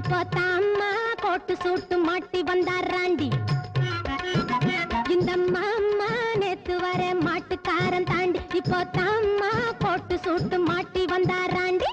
இப்போ தாம்மா கோட்டு சூட்டு மாட்டி வந்தாராண்டி இந்த மாமா நேத்து வர மாட்டுக்காரன் தாண்டி இப்போ தாம்மா கோட்டு சூட்டு மாட்டி வந்தாராண்டி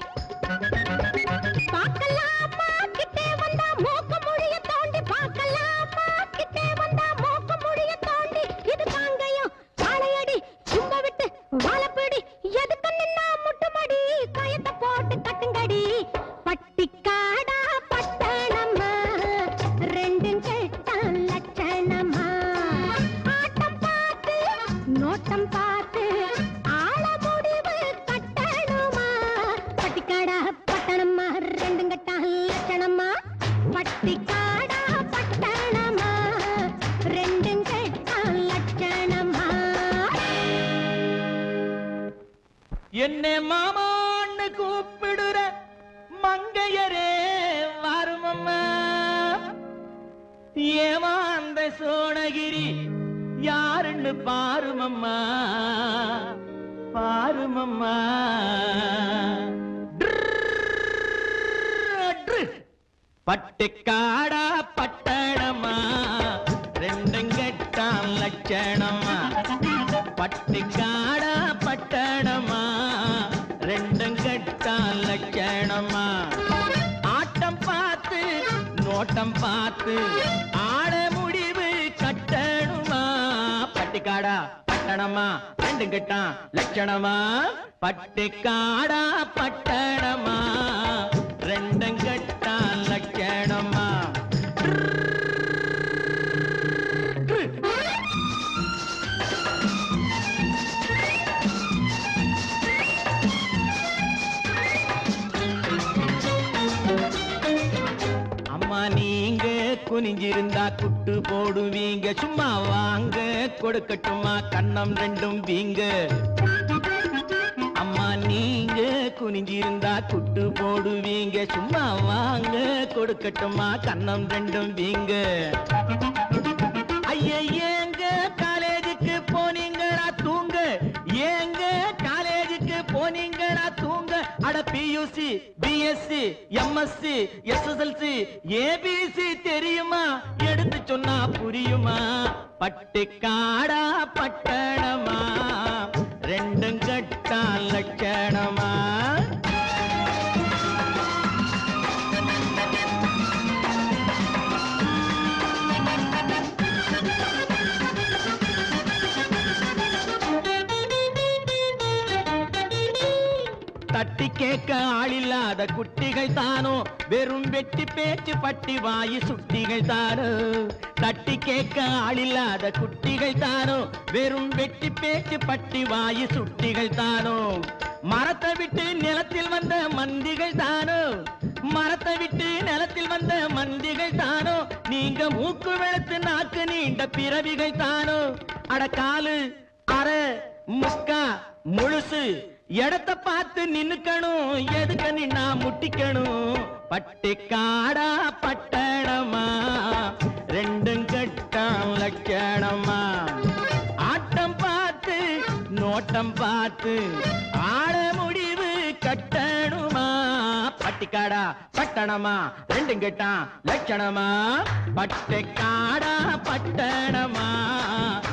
பார்க்கலாமா கிட்டே வந்தா மூக்கு முடிய தோண்டி பார்க்கலாமா கிட்டே வந்தா மூக்கு முடிய தோண்டி இது காங்கயம் காளையடி சும்மா விட்டு வாழப்பிடி எதுக்கு நின்னா முட்டுமடி கயத்தை போட்டு கட்டுங்கடி பட்டிக்காடா பட்டணமா ரெண்டும் கெட்டான் லட்சணமா ஆட்டம் பார்த்து நோட்டம் பார்த்து ஆள முடிவு கட்டணுமா பட்டிக்காடா பட்டணமா ரெண்டும் கெட்டான் லட்சணமா பட்டிக்காடா பட்டணமா ரெண்டும் கெட்டான் லட்சணமா என்னை மாமான்னு கூப்பிடுற மங்கையரே வருமம்மா ஏமாந்த சோனகிரி யாருன்னு பாருமம்மா பாருமம்மா பட்டுக்காடா பட்டணமா ரெண்டும் கெட்டான் லட்சணமா பட்டுக்காடா பட்டணமா ரெண்டும் கெட்டான் லட்சணமா ஆட்டம் பார்த்து நோட்டம் பார்த்து ஆட முடிவு கட்டணுமா பட்டிக்காடா பட்டணமா ரெண்டும் கெட்டான் லட்சணமா பட்டிக்காடா பட்டணமா ரெண்டும் கெட்டான் லட்சணமா அம்மா நீங்க குனிஞ்சிருந்தா குட்டு போடுவீங்க சும்மா வாங்க கொடுக்கட்டுமா கண்ணம் ரெண்டும் வீங்க அம்மா நீங்க குனிஞ்சிருந்தா குட்டு போடுவீங்க சும்மா வாங்க கொடுக்கட்டுமா கண்ணம் ரெண்டும் வீங்க ஐயா ஏங்க காலேஜுக்கு போனீங்களா தூங்க ஏங்க காலேஜுக்கு போனீங்களா தூங்க அட PUC BSc MSc SSLC ABC தெரியுமா எடுத்து சொன்னா புரியுமா பட்டிக்காடா பட்டணமா ரெண்டும் கட்டா லட்சணமா தட்டி கேட்க ஆளில்லாத குட்டிகள் தானோ வெறும் வெட்டி பேச்சு பட்டி வாயு சுட்டிகள் தானோ தட்டி கேட்க ஆளில்லாத குட்டிகள் தானோ வெறும் வெட்டி பேச்சு பட்டி வாயு சுட்டிகள் தானோ மரத்தை விட்டு நிலத்தில் வந்த மந்திகள் தானோ மரத்தை விட்டு நிலத்தில் வந்த மந்திகள் தானோ நீங்க மூக்கு வெளுத்து நாக்கு நீண்ட பிறவிகள் தானோ அட காலு அரை முக்கா முழுசு இடத்த பார்த்து நின்னுக்கணும் எதுக்கு நின்னா முட்டிக்கணும் பட்டிக்காடா பட்டணமா ரெண்டும் கட்டாம் லட்சணமா ஆட்டம் பார்த்து நோட்டம் பார்த்து ஆட முடிவு கட்டணுமா பட்டிக்காடா பட்டணமா ரெண்டும் கெட்டான் லட்சணமா பட்டிக்காடா பட்டணமா